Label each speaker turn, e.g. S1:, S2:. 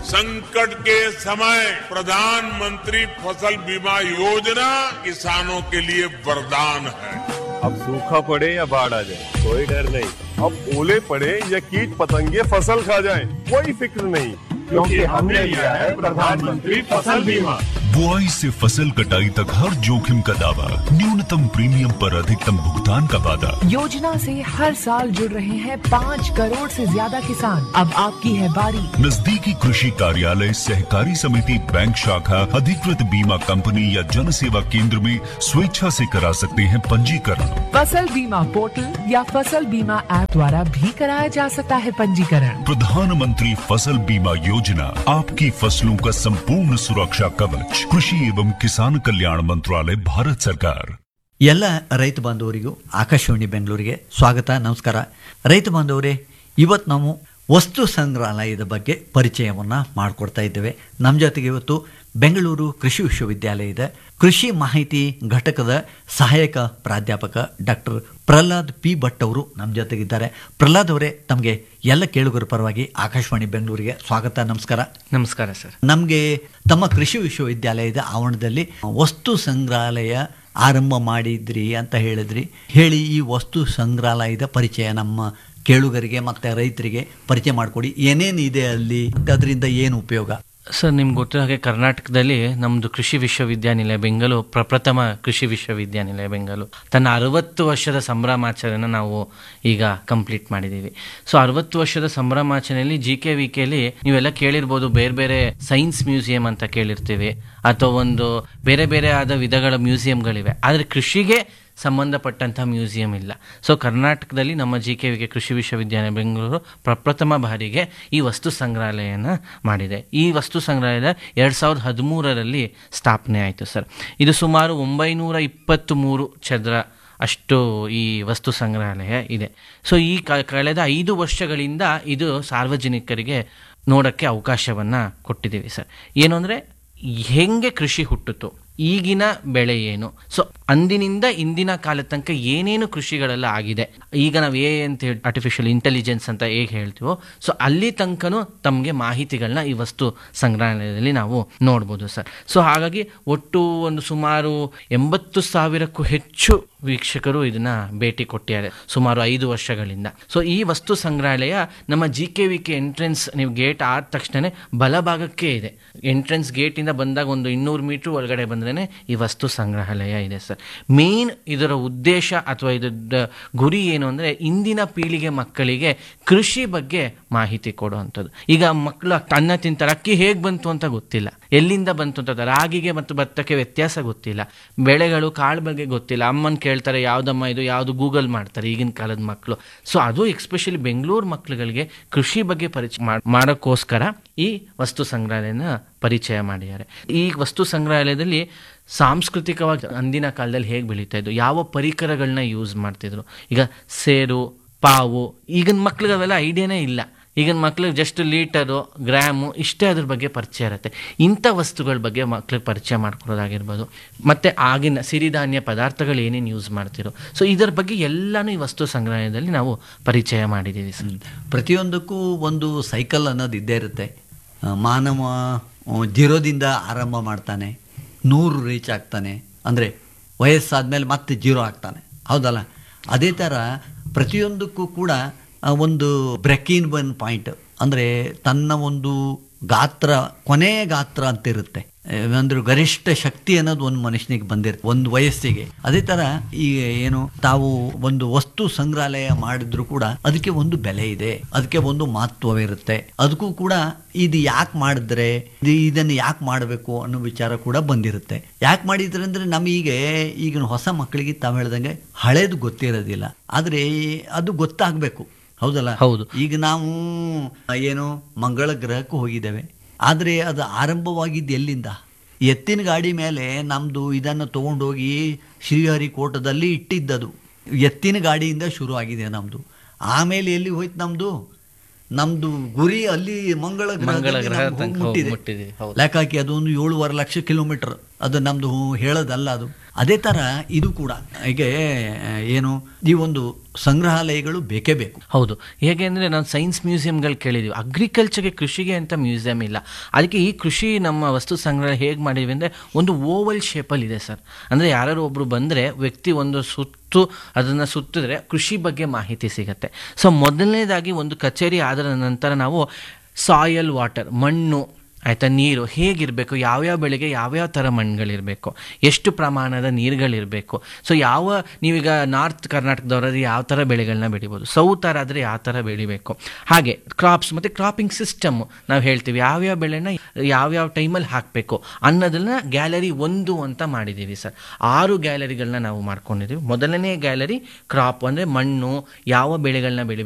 S1: संकट के समय प्रधानमंत्री फसल बीमा योजना किसानों के लिए वरदान है
S2: अब सूखा पड़े या बाढ़ आ जाए कोई डर नहीं अब ओले पड़े या कीट पतंगे फसल खा जाए कोई फिक्र नहीं क्योंकि हमने लिया है प्रधानमंत्री फसल बीमा
S3: बुआई से फसल कटाई तक हर जोखिम का दावा न्यूनतम प्रीमियम पर अधिकतम भुगतान का वादा
S4: योजना से हर साल जुड़ रहे हैं पाँच करोड़ से ज्यादा किसान अब आपकी है बारी
S3: नजदीकी कृषि कार्यालय सहकारी समिति बैंक शाखा अधिकृत बीमा कंपनी या जन सेवा केंद्र में स्वेच्छा से करा सकते हैं पंजीकरण
S4: फसल बीमा पोर्टल या फसल बीमा ऐप द्वारा भी कराया जा सकता है पंजीकरण
S3: प्रधानमंत्री फसल बीमा योजना आपकी फसलों का संपूर्ण सुरक्षा कवच कृषि एवं किसान कल्याण मंत्रालय भारत सरकार
S5: ಎಲ್ಲ ರೈತ ಬಾಂಧವರಿಗೂ ಆಕಾಶವಾಣಿ ಬೆಂಗಳೂರಿಗೆ ಸ್ವಾಗತ ನಮಸ್ಕಾರ ರೈತ ಬಾಂಧವರೇ ಇವತ್ತು ನಾವು ವಸ್ತು ಸಂಗ್ರಹಾಲಯದ ಬಗ್ಗೆ ಪರಿಚಯವನ್ನು ಮಾಡಿಕೊಡ್ತಾ ಇದ್ದೇವೆ ನಮ್ಮ ಜೊತೆಗೆ ಇವತ್ತು ಬೆಂಗಳೂರು ಕೃಷಿ ವಿಶ್ವವಿದ್ಯಾಲಯದ ಕೃಷಿ ಮಾಹಿತಿ ಘಟಕದ ಸಹಾಯಕ ಪ್ರಾಧ್ಯಾಪಕ ಡಾಕ್ಟರ್ ಪ್ರಹ್ಲಾದ್ ಪಿ ಭಟ್ ಅವರು ನಮ್ಮ ಜೊತೆಗಿದ್ದಾರೆ ಪ್ರಹ್ಲಾದ್ ಅವರೇ ತಮಗೆ ಎಲ್ಲ ಕೇಳುಗರ ಪರವಾಗಿ ಆಕಾಶವಾಣಿ ಬೆಂಗಳೂರಿಗೆ ಸ್ವಾಗತ ನಮಸ್ಕಾರ
S6: ನಮಸ್ಕಾರ ಸರ್
S5: ನಮಗೆ ತಮ್ಮ ಕೃಷಿ ವಿಶ್ವವಿದ್ಯಾಲಯದ ಆವರಣದಲ್ಲಿ ವಸ್ತು ಸಂಗ್ರಹಾಲಯ ಆರಂಭ ಮಾಡಿದ್ರಿ ಅಂತ ಹೇಳಿದ್ರಿ ಹೇಳಿ ಈ ವಸ್ತು ಸಂಗ್ರಹಾಲಯದ ಪರಿಚಯ ನಮ್ಮ ಕೇಳುಗರಿಗೆ ಮತ್ತು ರೈತರಿಗೆ ಪರಿಚಯ ಮಾಡಿಕೊಡಿ ಏನೇನಿದೆ ಅಲ್ಲಿ ಅದರಿಂದ ಏನು ಉಪಯೋಗ
S6: ಸರ್ ನಿಮ್ಗೆ ಗೊತ್ತಿರೋ ಹಾಗೆ ಕರ್ನಾಟಕದಲ್ಲಿ ನಮ್ಮದು ಕೃಷಿ ವಿಶ್ವವಿದ್ಯಾನಿಲಯ ಬೆಂಗಳೂರು ಪ್ರಪ್ರಥಮ ಕೃಷಿ ವಿಶ್ವವಿದ್ಯಾನಿಲಯ ಬೆಂಗಳೂರು ತನ್ನ ಅರವತ್ತು ವರ್ಷದ ಸಂಭ್ರಮಾಚರಣೆ ನಾವು ಈಗ ಕಂಪ್ಲೀಟ್ ಮಾಡಿದ್ದೀವಿ ಸೊ ಅರವತ್ತು ವರ್ಷದ ಸಂಭ್ರಮಾಚರಣೆಯಲ್ಲಿ ಜಿ ಕೆ ವಿ ಕೆಲಿ ನೀವೆಲ್ಲ ಕೇಳಿರ್ಬೋದು ಬೇರೆ ಬೇರೆ ಸೈನ್ಸ್ ಮ್ಯೂಸಿಯಂ ಅಂತ ಕೇಳಿರ್ತೀವಿ ಅಥವಾ ಒಂದು ಬೇರೆ ಬೇರೆ ಆದ ವಿಧಗಳ ಮ್ಯೂಸಿಯಂಗಳಿವೆ ಆದರೆ ಕೃಷಿಗೆ ಸಂಬಂಧಪಟ್ಟಂತಹ ಮ್ಯೂಸಿಯಂ ಇಲ್ಲ ಸೊ ಕರ್ನಾಟಕದಲ್ಲಿ ನಮ್ಮ ಜಿ ಕೆ ವಿಗೆ ಕೃಷಿ ವಿಶ್ವವಿದ್ಯಾಲಯ ಬೆಂಗಳೂರು ಪ್ರಪ್ರಥಮ ಬಾರಿಗೆ ಈ ವಸ್ತು ಸಂಗ್ರಹಾಲಯನ ಮಾಡಿದೆ ಈ ವಸ್ತು ಸಂಗ್ರಹಾಲಯ ಎರಡು ಸಾವಿರದ ಹದಿಮೂರರಲ್ಲಿ ಸ್ಥಾಪನೆ ಆಯಿತು ಸರ್ ಇದು ಸುಮಾರು ಒಂಬೈನೂರ ಇಪ್ಪತ್ತ್ಮೂರು ಚದರ ಅಷ್ಟು ಈ ವಸ್ತು ಸಂಗ್ರಹಾಲಯ ಇದೆ ಸೊ ಈ ಕ ಕಳೆದ ಐದು ವರ್ಷಗಳಿಂದ ಇದು ಸಾರ್ವಜನಿಕರಿಗೆ ನೋಡೋಕ್ಕೆ ಅವಕಾಶವನ್ನು ಕೊಟ್ಟಿದ್ದೀವಿ ಸರ್ ಏನು ಅಂದರೆ ಹೆಂಗೆ ಕೃಷಿ ಹುಟ್ಟಿತು ಈಗಿನ ಬೆಳೆ ಏನು ಸೊ ಅಂದಿನಿಂದ ಇಂದಿನ ಕಾಲದ ತನಕ ಏನೇನು ಕೃಷಿಗಳೆಲ್ಲ ಆಗಿದೆ ಈಗ ನಾವು ಎ ಅಂತ ಹೇಳಿ ಆರ್ಟಿಫಿಷಿಯಲ್ ಇಂಟೆಲಿಜೆನ್ಸ್ ಅಂತ ಹೇಗೆ ಹೇಳ್ತೀವೋ ಸೊ ಅಲ್ಲಿ ತನಕನೂ ತಮಗೆ ಮಾಹಿತಿಗಳನ್ನ ಈ ವಸ್ತು ಸಂಗ್ರಹಾಲಯದಲ್ಲಿ ನಾವು ನೋಡ್ಬೋದು ಸರ್ ಸೊ ಹಾಗಾಗಿ ಒಟ್ಟು ಒಂದು ಸುಮಾರು ಎಂಬತ್ತು ಸಾವಿರಕ್ಕೂ ಹೆಚ್ಚು ವೀಕ್ಷಕರು ಇದನ್ನ ಭೇಟಿ ಕೊಟ್ಟಿದ್ದಾರೆ ಸುಮಾರು ಐದು ವರ್ಷಗಳಿಂದ ಸೊ ಈ ವಸ್ತು ಸಂಗ್ರಹಾಲಯ ನಮ್ಮ G K V K entrance ನೀವು ಗೇಟ್ ಆದ ತಕ್ಷಣ ಬಲಭಾಗಕ್ಕೆ ಇದೆ ಎಂಟ್ರೆನ್ಸ್ ಗೇಟಿಂದ ಬಂದಾಗ ಒಂದು ಇನ್ನೂರು ಮೀಟ್ರ್ ಒಳಗಡೆ ಬಂದ್ರೇ ಈ ವಸ್ತು ಸಂಗ್ರಹಾಲಯ ಇದೆ ಸರ್ ಮೇನ್ ಇದರ ಉದ್ದೇಶ ಅಥವಾ ಇದರ ಗುರಿ ಏನು ಅಂದರೆ ಇಂದಿನ ಪೀಳಿಗೆ ಮಕ್ಕಳಿಗೆ ಕೃಷಿ ಬಗ್ಗೆ ಮಾಹಿತಿ ಕೊಡುವಂಥದ್ದು ಈಗ ಮಕ್ಕಳು ಅನ್ನ ತಿಂತಾರೆ ಅಕ್ಕಿ ಹೇಗೆ ಬಂತು ಅಂತ ಗೊತ್ತಿಲ್ಲ ಎಲ್ಲಿಂದ ಬಂತು ಅಂತ ರಾಗಿಗೆ ಮತ್ತು ಭತ್ತಕ್ಕೆ ವ್ಯತ್ಯಾಸ ಗೊತ್ತಿಲ್ಲ ಬೆಳೆಗಳು ಕಾಳು ಬಗ್ಗೆ ಗೊತ್ತಿಲ್ಲ ಅಮ್ಮನ ಕೇಳ್ತಾರೆ ಯಾವುದಮ್ಮ ಇದು ಯಾವುದು ಗೂಗಲ್ ಮಾಡ್ತಾರೆ ಈಗಿನ ಕಾಲದ ಮಕ್ಕಳು ಸೊ ಅದು ಎಕ್ಸ್ಪೆಷಲಿ ಬೆಂಗಳೂರು ಮಕ್ಕಳುಗಳಿಗೆ ಕೃಷಿ ಬಗ್ಗೆ ಪರಿಚಯ ಮಾಡ್- ಮಾಡೋಕ್ಕೋಸ್ಕರ ಈ ವಸ್ತು ಸಂಗ್ರಹಾಲಯನ ಪರಿಚಯ ಮಾಡಿದ್ದಾರೆ ಈ ವಸ್ತು ಸಂಗ್ರಹಾಲಯದಲ್ಲಿ ಸಾಂಸ್ಕೃತಿಕವಾಗಿ ಅಂದಿನ ಕಾಲದಲ್ಲಿ ಹೇಗೆ ಬೆಳೀತಾ ಇದ್ದು ಯಾವ ಪರಿಕರಗಳನ್ನ ಯೂಸ್ ಮಾಡ್ತಿದ್ರು ಈಗ ಸೇರು ಪಾವು ಈಗಿನ ಮಕ್ಳಿಗೆ ಅವೆಲ್ಲ ಐಡಿಯಾನೇ ಇಲ್ಲ ಈಗಿನ ಮಕ್ಳಿಗೆ ಜಸ್ಟ್ ಲೀಟರು ಗ್ರಾಮು ಇಷ್ಟೇ ಅದ್ರ ಬಗ್ಗೆ ಪರಿಚಯ ಇರುತ್ತೆ ಇಂಥ ವಸ್ತುಗಳ ಬಗ್ಗೆ ಮಕ್ಳಿಗೆ ಪರಿಚಯ ಮಾಡ್ಕೊಡೋದಾಗಿರ್ಬೋದು ಮತ್ತು ಆಗಿನ ಸಿರಿಧಾನ್ಯ ಪದಾರ್ಥಗಳು ಏನೇನು ಯೂಸ್ ಮಾಡ್ತಿರೋ ಸೊ ಇದರ ಬಗ್ಗೆ ಎಲ್ಲನೂ ಈ ವಸ್ತು ಸಂಗ್ರಹಾಲಯದಲ್ಲಿ ನಾವು ಪರಿಚಯ ಮಾಡಿದ್ದೀವಿ ಸರ್
S5: ಪ್ರತಿಯೊಂದಕ್ಕೂ ಒಂದು ಸೈಕಲ್ ಅನ್ನೋದು ಇದ್ದೇ ಇರುತ್ತೆ ಆ, ಮಾನವ ಆ, ಜೀರೋದಿಂದ ಆರಂಭ ಮಾಡ್ತಾನೆ ನೂರು ರೀಚ್ ಆಗ್ತಾನೆ ಅಂದರೆ ವಯಸ್ಸಾದ್ಮೇಲೆ ಮತ್ತೆ ಜೀರೋ ಆಗ್ತಾನೆ ಹೌದಲ್ಲ ಅದೇ ಥರ ಪ್ರತಿಯೊಂದಕ್ಕೂ ಕೂಡ ಆ, ಒಂದು ಬ್ರೆಕಿನ್ ಬನ್ ಪಾಯಿಂಟ್ ಅಂದರೆ ತನ್ನ ಒಂದು ಗಾತ್ರ ಕೊನೆ ಗಾತ್ರ ಅಂತ ಇರುತ್ತೆ ಅಂದ್ರೆ ಗರಿಷ್ಠ ಶಕ್ತಿ ಅನ್ನೋದು ಒಂದು ಮನುಷ್ಯನಿಗೆ ಬಂದಿರುತ್ತೆ ಒಂದು ವಯಸ್ಸಿಗೆ ಅದೇ ತರ ಈಗ ಏನು ತಾವು ಒಂದು ವಸ್ತು ಸಂಗ್ರಹಾಲಯ ಮಾಡಿದ್ರು ಕೂಡ ಅದಕ್ಕೆ ಒಂದು ಬೆಲೆ ಇದೆ ಅದಕ್ಕೆ ಒಂದು ಮಹತ್ವವಿರುತ್ತೆ ಅದಕ್ಕೂ ಕೂಡ ಇದು ಯಾಕೆ ಮಾಡಿದ್ರೆ ಇದು ಇದನ್ನು ಯಾಕೆ ಮಾಡಬೇಕು ಅನ್ನೋ ವಿಚಾರ ಕೂಡ ಬಂದಿರುತ್ತೆ ಯಾಕೆ ಮಾಡಿದ್ರೆ ಅಂದ್ರೆ ನಮಗೆ ಈಗಿನ ಹೊಸ ಮಕ್ಕಳಿಗೆ ತಾವು ಹೇಳ್ದಂಗೆ ಹಳೇದು ಗೊತ್ತಿರೋದಿಲ್ಲ ಆದರೆ ಅದು ಗೊತ್ತಾಗಬೇಕು ಹೌದಲ್ಲ
S6: ಹೌದು.
S5: ಈಗ ನಾವು ಏನು ಮಂಗಳ ಗ್ರಹಕ್ಕೂ ಹೋಗಿದ್ದೇವೆ ಆದರೆ ಅದು ಆರಂಭವಾಗಿದ್ದು ಎಲ್ಲಿಂದ ಎತ್ತಿನ ಗಾಡಿ ಮೇಲೆ ನಮ್ಮದು ಇದನ್ನು ತೊಗೊಂಡೋಗಿ ಶ್ರೀಹರಿಕೋಟದಲ್ಲಿ ಇಟ್ಟಿದ್ದದು ಎತ್ತಿನ ಗಾಡಿಯಿಂದ ಶುರು ಆಗಿದೆ ನಮ್ಮದು ಆಮೇಲೆ ಎಲ್ಲಿ ಹೋಯ್ತು ನಮ್ಮದು ನಮ್ಮದು ಗುರಿ ಅಲ್ಲಿ ಮಂಗಳ
S6: ಮಂಗಳ
S5: ಗ್ರಹದಲ್ಲಿ
S6: ಗ್ರಹ
S5: ನಮ್ಗೆ ಹೋಗಿ
S6: ತನಕ
S5: ಮುಟ್ಟಿದೆ
S6: ಮುಟ್ಟಿದೆ, ಹೌದು.
S5: ಲೆಕ್ಕ ಹಾಕಿ ಅದೊಂದು ಏಳುವರೆ ಲಕ್ಷ ಕಿಲೋಮೀಟರ್ ಅದು ನಮ್ಮದು ಹೇಳೋದಲ್ಲ ಅದು ಅದೇ ಥರ ಇದು ಕೂಡ ಈಗ ಏನು ಈ ಒಂದು ಸಂಗ್ರಹಾಲಯಗಳು ಬೇಕೇ ಬೇಕು
S6: ಹೌದು ಹೇಗೆ ಅಂದರೆ ನಾವು ಸೈನ್ಸ್ ಮ್ಯೂಸಿಯಂಗಳು ಕೇಳಿದ್ದೀವಿ ಅಗ್ರಿಕಲ್ಚರ್ಗೆ ಕೃಷಿಗೆ ಅಂತ ಮ್ಯೂಸಿಯಂ ಇಲ್ಲ ಅದಕ್ಕೆ ಈ ಕೃಷಿ ನಮ್ಮ ವಸ್ತು ಸಂಗ್ರಹ ಹೇಗೆ ಮಾಡಿದ್ವಿ ಅಂದರೆ ಒಂದು ಓವಲ್ ಶೇಪಲ್ಲಿ ಇದೆ ಸರ್ ಅಂದರೆ ಯಾರು ಒಬ್ಬರು ಬಂದರೆ ವ್ಯಕ್ತಿ ಒಂದು ಸುತ್ತು ಅದನ್ನು ಸುತ್ತಿದ್ರೆ ಕೃಷಿ ಬಗ್ಗೆ ಮಾಹಿತಿ ಸಿಗುತ್ತೆ ಸೊ ಮೊದಲನೇದಾಗಿ ಒಂದು ಕಚೇರಿ ಆದ ನಂತರ ನಾವು ಸಾಯಲ್ ವಾಟರ್ ಮಣ್ಣು ಆಯಿತಾ ನೀರು ಹೇಗಿರಬೇಕು ಯಾವ್ಯಾವ ಬೆಳೆಗೆ ಯಾವ್ಯಾವ ಥರ ಮಣ್ಣುಗಳಿರಬೇಕು ಎಷ್ಟು ಪ್ರಮಾಣದ ನೀರುಗಳಿರಬೇಕು ಸೊ ಯಾವ ನೀವೀಗ ನಾರ್ತ್ ಕರ್ನಾಟಕದವರಾದ್ರೆ ಯಾವ ಥರ ಬೆಳೆಗಳನ್ನ ಬೆಳಿಬೋದು ಸೌತ್ ಆದರೆ ಯಾವ ಥರ ಬೆಳಿಬೇಕು ಹಾಗೆ ಕ್ರಾಪ್ಸ್ ಮತ್ತು ಕ್ರಾಪಿಂಗ್ ಸಿಸ್ಟಮ್ ನಾವು ಹೇಳ್ತೀವಿ ಯಾವ್ಯಾವ ಬೆಳೆನ ಯಾವ್ಯಾವ ಟೈಮಲ್ಲಿ ಹಾಕಬೇಕು ಅನ್ನೋದನ್ನ ಗ್ಯಾಲರಿ ಒಂದು ಅಂತ ಮಾಡಿದ್ದೀವಿ ಸರ್ ಆರು ಗ್ಯಾಲರಿಗಳನ್ನ ನಾವು ಮಾಡ್ಕೊಂಡಿದ್ದೀವಿ ಮೊದಲನೇ ಗ್ಯಾಲರಿ ಕ್ರಾಪ್ ಅಂದರೆ ಮಣ್ಣು ಯಾವ ಬೆಳೆಗಳನ್ನ ಬೆಳಿಬೇಕು